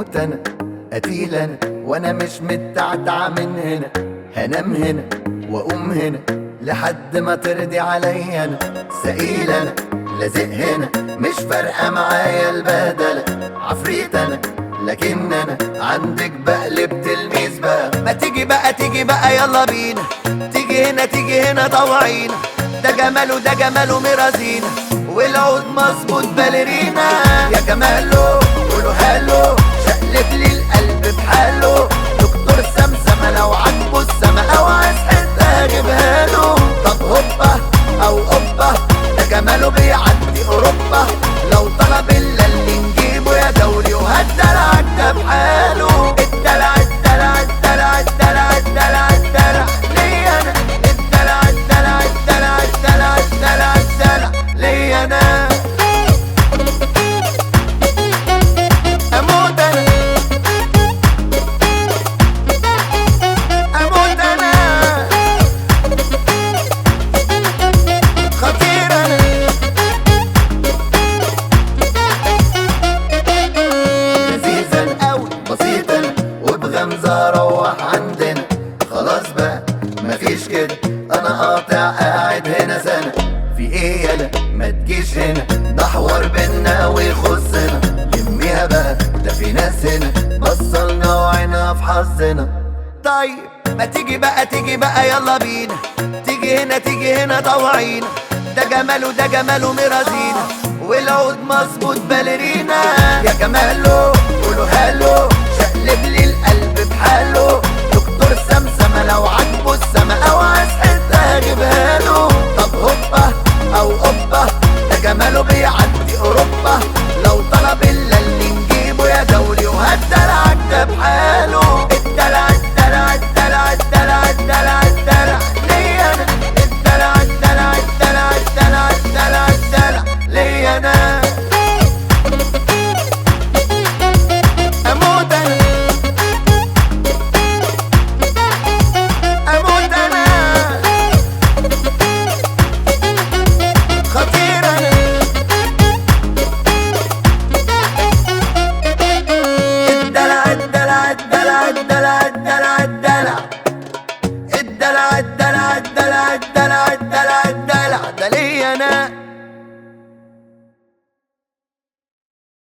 اموت انا قتيل انا وانا مش متعتع من هنا هنام هنا واقوم هنا لحد ما ترضي عليا انا سئيل انا لازق هنا مش فارقه معايا البهدله عفريت انا لكن انا عندك بقلب تلميذ بقى ما تيجي بقى تيجي بقى يلا بينا تيجي هنا تيجي هنا طوعينا ده جماله ده جماله مرازينا والعود مظبوط باليرينا يا جماله قولوا هالو شقلب لي القلب بحاله دكتور سمسمة لو عجبه السما او عايز حتة اجيبها له طب هوبا او اوبا ده جماله بيعدي اوروبا لو طلب الا اللي نجيبه يا دوري وهالدلع ده بحاله الدلع الدلع الدلع الدلع الدلع الدلع ليا انا الدلع الدلع الدلع الدلع الدلع الدلع ليا انا اموت انا اموت انا خطير انا لذيذا قوي بسيطا وبغمزة روح عندنا خلاص بقى مفيش كده انا قاطع قاعد هنا سنة في ايه يلا ما تجيش هنا ده حوار بينا ويخصنا لميها بقى ده في ناس هنا بصلنا وعينا في حظنا طيب ما تيجي بقى تيجي بقى يلا بينا تيجي هنا تيجي هنا طوعينا ده جماله ده جماله مرازينا والعود مظبوط باليرينا يا جماله قولوا هالو شقلب لي القلب